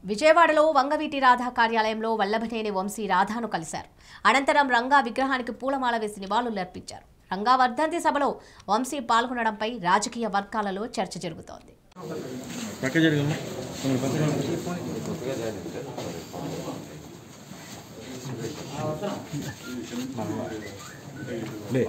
విజయవాడలో వంగవీటి రాధా కార్యాలయంలో వల్లభనేని వంశీ రాధాను కలిశారు అనంతరం రంగా విగ్రహానికి పూలమాల వేసి నివాళులర్పించారు రంగా వర్ధంతి సభలో వంశీ పాల్గొనడంపై రాజకీయ వర్గాలలో చర్చ జరుగుతోంది పక్క జరిగమ్మా కొంచెం పక్కన లే